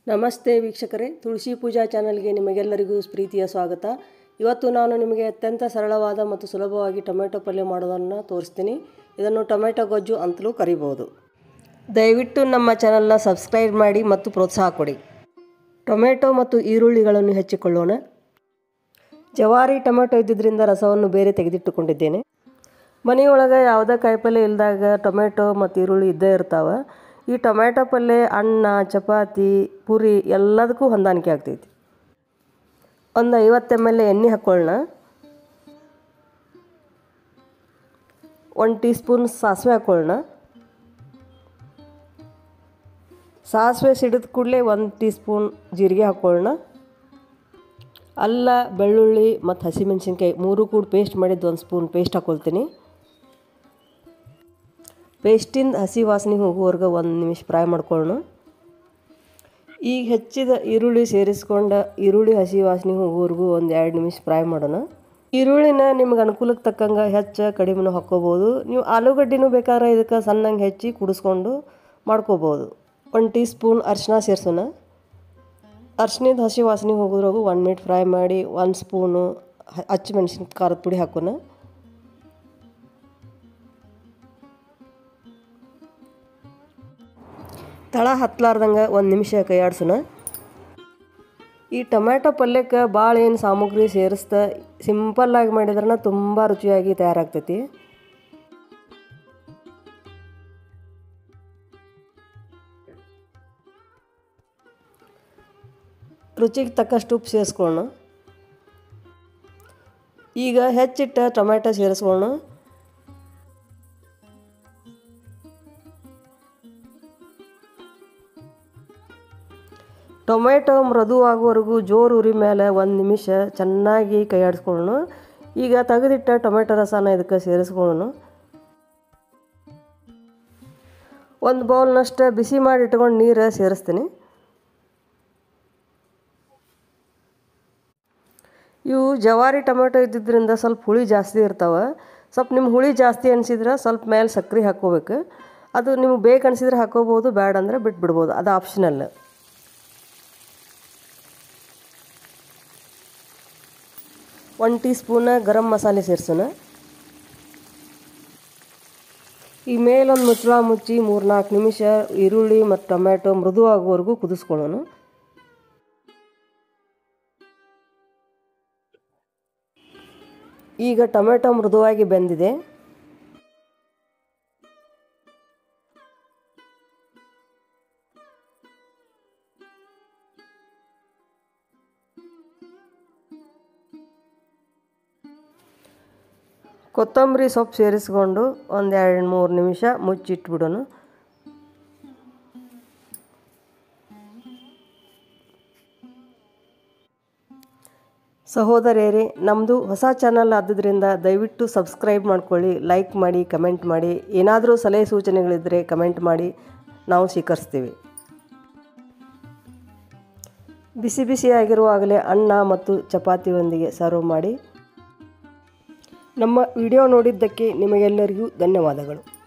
ನಮಸ್ತೆ ವೀಕ್ಷಕರೇ ತುಳಸಿ ಪೂಜಾ ಚಾನಲ್ಗೆ ನಿಮಗೆಲ್ಲರಿಗೂ ಪ್ರೀತಿಯ ಸ್ವಾಗತ ಇವತ್ತು ನಾನು ನಿಮಗೆ ಅತ್ಯಂತ ಸರಳವಾದ ಮತ್ತು ಸುಲಭವಾಗಿ ಟೊಮೆಟೊ ಪಲ್ಯ ಮಾಡೋದನ್ನು ತೋರಿಸ್ತೀನಿ ಇದನ್ನು ಟೊಮೆಟೊ ಗೊಜ್ಜು ಅಂತಲೂ ಕರಿಬೋದು ದಯವಿಟ್ಟು ನಮ್ಮ ಚಾನಲ್ನ ಸಬ್ಸ್ಕ್ರೈಬ್ ಮಾಡಿ ಮತ್ತು ಪ್ರೋತ್ಸಾಹ ಕೊಡಿ ಟೊಮೆಟೊ ಮತ್ತು ಈರುಳ್ಳಿಗಳನ್ನು ಹೆಚ್ಚಿಕೊಳ್ಳೋಣ ಜವಾರಿ ಟೊಮೆಟೊ ಇದ್ದಿದ್ದರಿಂದ ರಸವನ್ನು ಬೇರೆ ತೆಗೆದಿಟ್ಟುಕೊಂಡಿದ್ದೇನೆ ಮನೆಯೊಳಗೆ ಯಾವುದೇ ಕಾಯಿಪಲ್ಯ ಇಲ್ಲದಾಗ ಟೊಮೆಟೊ ಮತ್ತು ಈರುಳ್ಳಿ ಇದ್ದೇ ಇರ್ತಾವೆ ಈ ಟೊಮೆಟೊ ಪಲ್ಯ ಅನ್ನ ಚಪಾತಿ ಪುರಿ ಎಲ್ಲದಕ್ಕೂ ಹೊಂದಾಣಿಕೆ ಆಗ್ತೈತಿ ಒಂದು ಐವತ್ತು ಎಮ್ ಎಲ್ ಎಣ್ಣೆ ಹಾಕ್ಕೊಳ್ಳೋಣ ಒಂದು ಟೀ ಸ್ಪೂನ್ ಸಾಸಿವೆ ಹಾಕ್ಕೊಳ್ಳೋಣ ಸಾಸಿವೆ ಸಿಡಿದ ಕೂಡಲೇ ಒಂದು ಟೀ ಸ್ಪೂನ್ ಜೀರಿಗೆ ಹಾಕ್ಕೊಳ್ಳೋಣ ಅಲ್ಲ ಬೆಳ್ಳುಳ್ಳಿ ಮತ್ತು ಹಸಿಮೆಣಸಿನ್ಕಾಯಿ ಮೂರು ಕೂಡ ಪೇಸ್ಟ್ ಮಾಡಿದ್ದು ಒಂದು ಸ್ಪೂನ್ ಪೇಸ್ಟ್ ಹಾಕ್ಕೊಳ್ತೀನಿ ಪೇಸ್ಟಿಂದ ಹಸಿ ವಾಸನೆ ಹೋಗುವವರೆಗೆ ಒಂದು ನಿಮಿಷ ಫ್ರೈ ಮಾಡ್ಕೊಳ್ಳೋಣ ಈಗ ಹೆಚ್ಚಿದ ಈರುಳ್ಳಿ ಸೇರಿಸ್ಕೊಂಡು ಈರುಳ್ಳಿ ಹಸಿ ವಾಸನೆ ಹೋಗುವವರೆಗೂ ಒಂದು ಎರಡು ನಿಮಿಷ ಫ್ರೈ ಮಾಡೋಣ ಈರುಳ್ಳಿನ ನಿಮ್ಗೆ ಅನುಕೂಲಕ್ಕೆ ತಕ್ಕಂಗೆ ಹೆಚ್ಚು ಕಡಿಮೆನೂ ಹಾಕ್ಕೋಬೋದು ನೀವು ಆಲೂಗಡ್ಡೆನೂ ಬೇಕಾದ್ರೆ ಇದಕ್ಕೆ ಸಣ್ಣಂಗೆ ಹೆಚ್ಚಿ ಕುಡಿಸ್ಕೊಂಡು ಮಾಡ್ಕೋಬೋದು ಒಂದು ಟೀ ಸ್ಪೂನ್ ಅರಿಶಿನ ಸೇರಿಸೋಣ ಅರ್ಶಿನದ ಹಸಿ ವಾಸನೆ ಹೋಗೋದ್ರಾಗು ಒನ್ ಮಿನಿಟ್ ಫ್ರೈ ಮಾಡಿ ಒಂದು ಸ್ಪೂನು ಹಚ್ಚ ಮೆಣಸಿನ ಖಾರದ ಪುಡಿ ಹಾಕೋಣ ತಳ ಹತ್ಲಾರ್ದಂಗೆ ಒಂದು ನಿಮಿಷ ಕೈಯಾಡ್ಸೋಣ ಈ ಟೊಮ್ಯಾಟೊ ಪಲ್ಯಕ್ಕೆ ಭಾಳ ಏನು ಸಾಮಗ್ರಿ ಸೇರಿಸ್ತಾ ಸಿಂಪಲ್ಲಾಗಿ ಮಾಡಿದ್ರನ ತುಂಬ ರುಚಿಯಾಗಿ ತಯಾರಾಗ್ತೈತಿ ರುಚಿಗೆ ತಕ್ಕಷ್ಟು ಉಪ್ಪು ಸೇರಿಸ್ಕೊಳ್ಳೋಣ ಈಗ ಹೆಚ್ಚಿಟ್ಟ ಟೊಮ್ಯಾಟೊ ಸೇರಿಸ್ಕೊಳ್ಳೋಣ ಟೊಮೆಟೊ ಮೃದುವಾಗುವವರೆಗೂ ಜೋರು ಉರಿ ಮೇಲೆ ಒಂದು ನಿಮಿಷ ಚೆನ್ನಾಗಿ ಕೈ ಆಡಿಸ್ಕೊಳ್ಳೋಣ ಈಗ ತೆಗೆದಿಟ್ಟ ಟೊಮೆಟೊ ರಸನ ಇದಕ್ಕೆ ಸೇರಿಸ್ಕೊಳ್ಳೋಣ ಒಂದು ಬೌಲ್ನಷ್ಟು ಬಿಸಿ ಮಾಡಿ ಇಟ್ಕೊಂಡು ನೀರು ಸೇರಿಸ್ತೀನಿ ಇವು ಜವಾರಿ ಟೊಮೆಟೊ ಇದ್ದಿದ್ದರಿಂದ ಸ್ವಲ್ಪ ಹುಳಿ ಜಾಸ್ತಿ ಇರ್ತಾವೆ ಸ್ವಲ್ಪ ನಿಮ್ಮ ಹುಳಿ ಜಾಸ್ತಿ ಅನಿಸಿದ್ರೆ ಸ್ವಲ್ಪ ಮೇಲೆ ಸಕ್ಕರೆ ಹಾಕ್ಕೋಬೇಕು ಅದು ನಿಮ್ಗೆ ಬೇಕು ಅನಿಸಿದ್ರೆ ಹಾಕೋಬೋದು ಬ್ಯಾಡ ಅಂದರೆ ಬಿಟ್ಬಿಡ್ಬೋದು ಅದು ಆಪ್ಷನಲ್ ಒನ್ ಟೀ ಸ್ಪೂನ ಗರಂ ಮಸಾಲೆ ಸೇರಿಸೋಣ ಈ ಮೇಲೊಂದು ಮುಚ್ಚಳ ಮುಚ್ಚಿ ಮೂರು ನಾಲ್ಕು ನಿಮಿಷ ಈರುಳ್ಳಿ ಮತ್ತು ಟೊಮ್ಯಾಟೊ ಮೃದು ಆಗುವವರೆಗೂ ಕುದಿಸ್ಕೊಳ್ಳೋಣ ಈಗ ಟೊಮೆಟೊ ಮೃದುವಾಗಿ ಬೆಂದಿದೆ ಕೊತ್ತಂಬರಿ ಸೊಪ್ಪು ಸೇರಿಸ್ಕೊಂಡು ಒಂದು ಎರಡು ಮೂರು ನಿಮಿಷ ಮುಚ್ಚಿಟ್ಬಿಡೋಣ ಸಹೋದರಿಯರೇ ನಮ್ಮದು ಹೊಸ ಚಾನಲ್ ಆದ್ದರಿಂದ ದಯವಿಟ್ಟು ಸಬ್ಸ್ಕ್ರೈಬ್ ಮಾಡ್ಕೊಳ್ಳಿ ಲೈಕ್ ಮಾಡಿ ಕಮೆಂಟ್ ಮಾಡಿ ಏನಾದರೂ ಸಲಹೆ ಸೂಚನೆಗಳಿದ್ದರೆ ಕಮೆಂಟ್ ಮಾಡಿ ನಾವು ಸ್ವೀಕರಿಸ್ತೀವಿ ಬಿಸಿ ಬಿಸಿಯಾಗಿರುವಾಗಲೇ ಅನ್ನ ಮತ್ತು ಚಪಾತಿಯೊಂದಿಗೆ ಸರ್ವ್ ಮಾಡಿ ನಮ್ಮ ವಿಡಿಯೋ ನೋಡಿದ್ದಕ್ಕೆ ನಿಮಗೆಲ್ಲರಿಗೂ ಧನ್ಯವಾದಗಳು